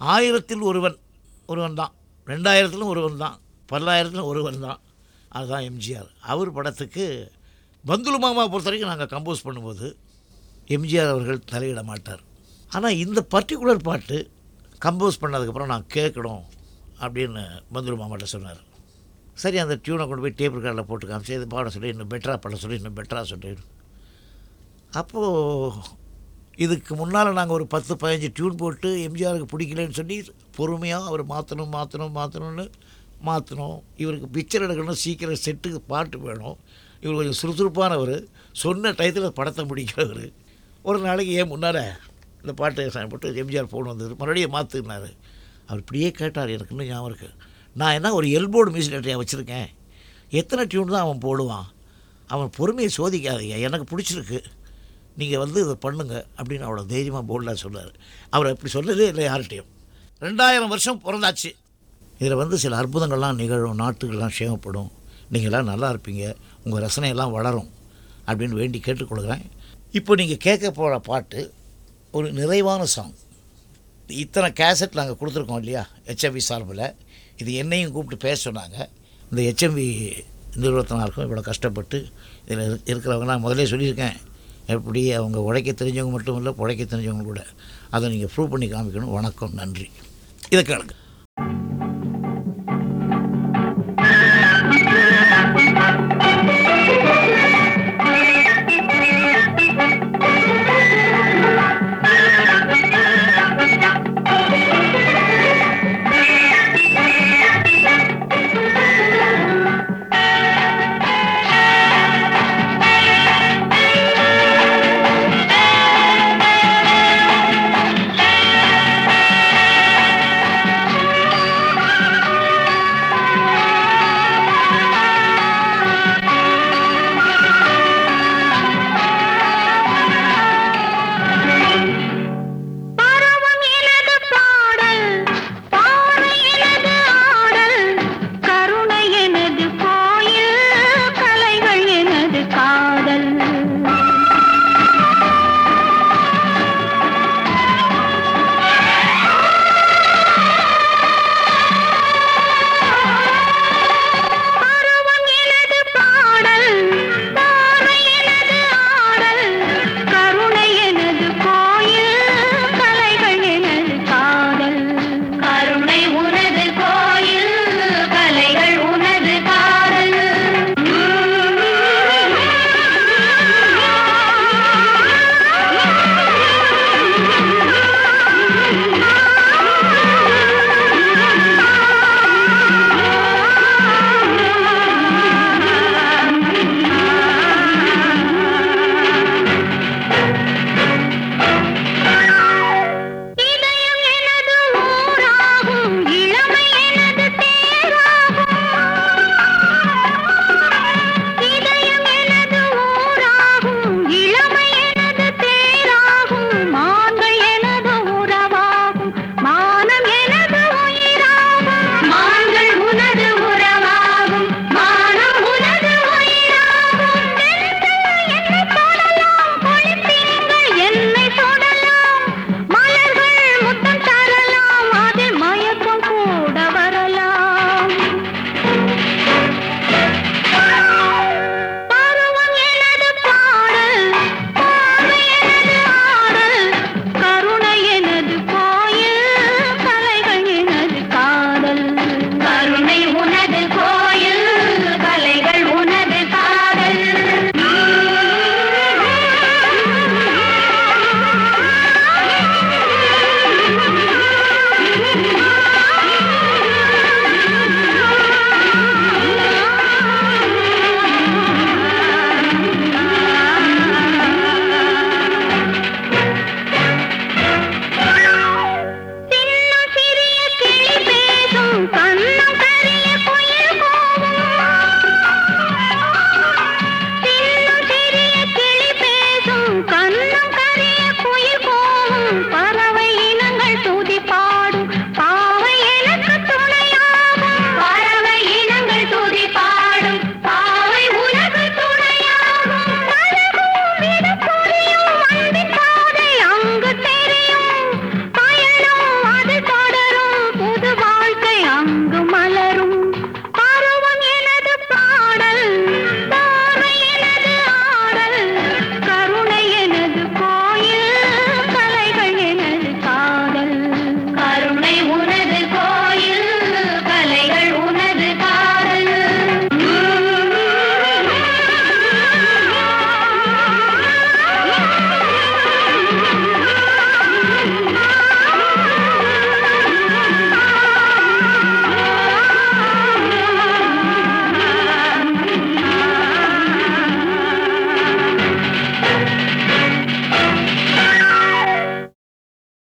ஆயிரத்தில் ஒருவன் ஒருவன் தான் ரெண்டாயிரத்திலும் ஒருவன் தான் பல்லாயிரத்திலும் ஒருவன் தான் அதுதான் எம்ஜிஆர் அவர் படத்துக்கு பந்துலு மாமா பொறுத்த வரைக்கும் நாங்கள் கம்போஸ் பண்ணும்போது எம்ஜிஆர் அவர்கள் தலையிட மாட்டார் ஆனால் இந்த பர்டிகுலர் பாட்டு கம்போஸ் பண்ணதுக்கப்புறம் நான் கேட்கணும் அப்படின்னு பந்துலு மாமாட்ட சொன்னார் சரி அந்த டியூனை கொண்டு போய் டேப் ரெக்கார்டில் போட்டு காமிச்சு இது பாட சொல்லி இன்னும் பெட்டராக பாட சொல்லி இன்னும் பெட்டராக சொல்லி அப்போது இதுக்கு முன்னால் நாங்கள் ஒரு பத்து பதினஞ்சு டியூன் போட்டு எம்ஜிஆருக்கு பிடிக்கலன்னு சொல்லி பொறுமையாக அவர் மாற்றணும் மாற்றணும் மாற்றணும்னு மாற்றணும் இவருக்கு பிக்சர் எடுக்கணும் சீக்கிரம் செட்டுக்கு பாட்டு வேணும் இவர் கொஞ்சம் சுறுசுறுப்பானவர் சொன்ன டயத்தில் படத்தை முடிக்கிறவர் ஒரு நாளைக்கு ஏன் முன்னால் இந்த பாட்டு சாமி போட்டு எம்ஜிஆர் ஃபோன் வந்தது மறுபடியும் மாற்றுனார் அவர் இப்படியே கேட்டார் எனக்கு இன்னும் ஞாபகம் இருக்குது நான் என்ன ஒரு எல்போர்டு மியூசிக் டேரக்டரையாக வச்சுருக்கேன் எத்தனை டியூன் தான் அவன் போடுவான் அவன் பொறுமையை சோதிக்காதீங்க எனக்கு பிடிச்சிருக்கு நீங்கள் வந்து இதை பண்ணுங்க அப்படின்னு அவ்வளோ தைரியமாக போல்டாக சொன்னார் அவர் அப்படி சொன்னதே இல்லை யார்கிட்டையும் ரெண்டாயிரம் வருஷம் பிறந்தாச்சு இதில் வந்து சில அற்புதங்கள்லாம் நிகழும் நாட்டுகள்லாம் சேமப்படும் நீங்களாம் நல்லா இருப்பீங்க உங்கள் ரசனையெல்லாம் வளரும் அப்படின்னு வேண்டி கேட்டுக்கொள்கிறேன் இப்போ நீங்கள் கேட்க போகிற பாட்டு ஒரு நிறைவான சாங் இத்தனை கேசட் நாங்கள் கொடுத்துருக்கோம் இல்லையா ஹெச்எம்பி சார்பில் இது என்னையும் கூப்பிட்டு பேச சொன்னாங்க இந்த ஹெச்எம்பி நிறுவனத்தினாருக்கும் இவ்வளோ கஷ்டப்பட்டு இதில் இருக்கிறவங்க நான் முதலே சொல்லியிருக்கேன் எப்படி அவங்க உழைக்க தெரிஞ்சவங்க மட்டும் இல்லை உழைக்க தெரிஞ்சவங்க கூட அதை நீங்கள் ப்ரூவ் பண்ணி காமிக்கணும் வணக்கம் நன்றி இதை கேளுங்க